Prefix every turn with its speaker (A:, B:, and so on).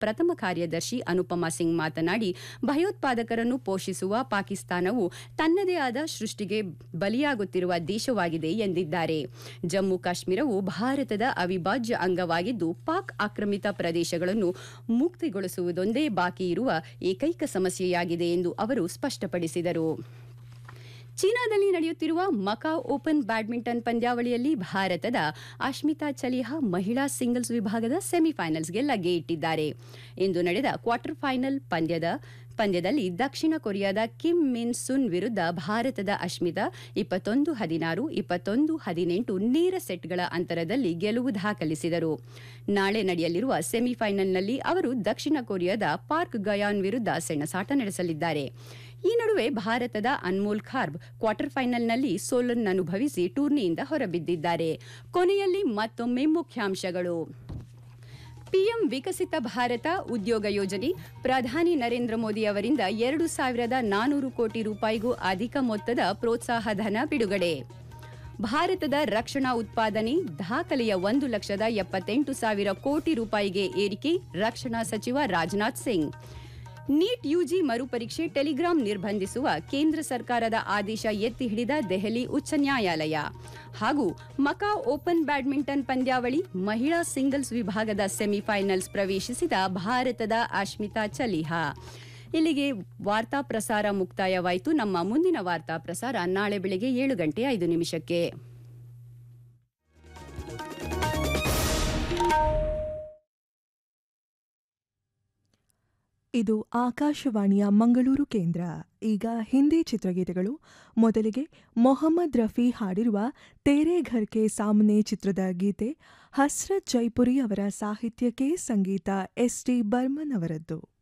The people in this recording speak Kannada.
A: ಪ್ರಥಮ ಕಾರ್ಯದರ್ಶಿ ಅನುಪಮಾ ಸಿಂಗ್ ಮಾತನಾಡಿ ಭಯೋತ್ಪಾದಕರನ್ನು ಪೋಷಿಸುವ ಪಾಕಿಸ್ತಾನವು ತನ್ನದೇ ಆದ ಸೃಷ್ಟಿಗೆ ಬಲಿಯಾಗುತ್ತಿರುವ ದೇಶವಾಗಿದೆ ಎಂದಿದ್ದಾರೆ ಜಮ್ಮು ಕಾಶ್ಮೀರವು ಭಾರತದ ಅವಿಭಾಜ್ಯ ಅಂಗವಾಗಿದ್ದು ಪಾಕ್ ಆಕ್ರಮಿತ ಪ್ರದೇಶಗಳನ್ನು ಮುಕ್ತಿಗೊಳಿಸುವುದೊಂದೇ ಬಾಕಿ ಇರುವ ಏಕೈಕ ಸಮಸ್ಯೆಯಾಗಿದೆ ಎಂದು ಅವರು ಸ್ಪಷ್ಟಪಡಿಸಿದರು ಚೀನಾದಲ್ಲಿ ನಡೆಯುತ್ತಿರುವ ಮಕಾ ಓಪನ್ ಬ್ಯಾಡ್ಮಿಂಟನ್ ಪಂದ್ಯಾವಳಿಯಲ್ಲಿ ಭಾರತದ ಅಶ್ಮಿತಾ ಚಲಿಹಾ ಮಹಿಳಾ ಸಿಂಗಲ್ಸ್ ವಿಭಾಗದ ಸೆಮಿಫೈನಲ್ಸ್ಗೆ ಲಗ್ಗೆ ಇಟ್ಟಿದ್ದಾರೆ ಇಂದು ನಡೆದ ಕ್ವಾರ್ಟರ್ ಫೈನಲ್ ಪಂದ್ಯದ ಪಂದ್ಯದಲ್ಲಿ ದಕ್ಷಿಣ ಕೊರಿಯಾದ ಕಿಮ್ ಮಿನ್ ಸುನ್ ವಿರುದ್ಧ ಭಾರತದ ಅಶ್ಮಿತಾ ಇಪ್ಪತ್ತೊಂದು ಹದಿನಾರು ಇಪ್ಪತ್ತೊಂದು ಹದಿನೆಂಟು ನೇರ ಸೆಟ್ಗಳ ಅಂತರದಲ್ಲಿ ಗೆಲುವು ದಾಖಲಿಸಿದರು ನಾಳೆ ನಡೆಯಲಿರುವ ಸೆಮಿಫೈನಲ್ನಲ್ಲಿ ಅವರು ದಕ್ಷಿಣ ಕೊರಿಯಾದ ಪಾರ್ಕ್ ಗಯಾನ್ ವಿರುದ್ಧ ಸೆಣಸಾಟ ನಡೆಸಲಿದ್ದಾರೆ ಈ ನಡುವೆ ಭಾರತದ ಅನ್ಮೋಲ್ ಖಾರ್ಬ್ ಕ್ವಾರ್ಟರ್ ಫೈನಲ್ನಲ್ಲಿ ಸೋಲನ್ನನುಭವಿಸಿ ಟೂರ್ನಿಯಿಂದ ಹೊರಬಿದ್ದಿದ್ದಾರೆ ಕೊನೆಯಲ್ಲಿ ಮತ್ತೊಮ್ಮೆ ಮುಖ್ಯಾಂಶಗಳು ಪಿಎಂ ವಿಕಸಿತ ಭಾರತ ಉದ್ಯೋಗ ಯೋಜನೆ ಪ್ರಧಾನಿ ನರೇಂದ್ರ ಮೋದಿ ಅವರಿಂದ ಎರಡು ಸಾವಿರದ ನಾನೂರು ಕೋಟಿ ರೂಪಾಯಿಗೂ ಅಧಿಕ ಮೊತ್ತದ ಪ್ರೋತ್ಸಾಹ ಧನ ಬಿಡುಗಡೆ ಭಾರತದ ರಕ್ಷಣಾ ಉತ್ಪಾದನೆ ದಾಖಲೆಯ ಒಂದು ಲಕ್ಷದ ಎಪ್ಪತ್ತೆಂಟು ಸಾವಿರ ಕೋಟಿ ರೂಪಾಯಿಗೆ ಏರಿಕೆ ರಕ್ಷಣಾ ಸಚಿವ ರಾಜನಾಥ್ ಸಿಂಗ್ ನೀಟ್ ಯುಜಿ ಮರುಪರೀಕ್ಷೆ ಟೆಲಿಗ್ರಾಂ ನಿರ್ಬಂಧಿಸುವ ಕೇಂದ್ರ ಸರ್ಕಾರದ ಆದೇಶ ಎತ್ತಿ ಹಿಡಿದ ದೆಹಲಿ ಉಚ್ಚ ನ್ಯಾಯಾಲಯ ಹಾಗೂ ಮಕಾ ಓಪನ್ ಬ್ಯಾಡ್ಮಿಂಟನ್ ಪಂದ್ಯಾವಳಿ ಮಹಿಳಾ ಸಿಂಗಲ್ಸ್ ವಿಭಾಗದ ಸೆಮಿಫೈನಲ್ಸ್ ಪ್ರವೇಶಿಸಿದ ಭಾರತದ ಅಶ್ಮಿತಾ ಚಲಿಹಾ ಇಲ್ಲಿಗೆ ವಾರ್ತಾ ಪ್ರಸಾರ ಮುಕ್ತಾಯವಾಯಿತು ನಮ್ಮ ಮುಂದಿನ ವಾರ್ತಾ ಪ್ರಸಾರ ನಾಳೆ ಬೆಳಗ್ಗೆ ಏಳು ಗಂಟೆ ಐದು ನಿಮಿಷಕ್ಕೆ
B: ಇದು ಆಕಾಶವಾಣಿಯ ಮಂಗಳೂರು ಕೇಂದ್ರ ಈಗ ಹಿಂದಿ ಚಿತ್ರಗೀತೆಗಳು ಮೊದಲಿಗೆ ಮೊಹಮ್ಮದ್ ರಫಿ ಹಾಡಿರುವ ತೇರೆ ಘರ್ ಕೆ ಸಾಮನೆ ಚಿತ್ರದ ಗೀತೆ ಹಸ್ರತ್ ಜೈಪುರಿ ಅವರ ಸಾಹಿತ್ಯಕ್ಕೆ ಸಂಗೀತ ಎಸ್ ಟಿ ಬರ್ಮನ್ ಅವರದ್ದು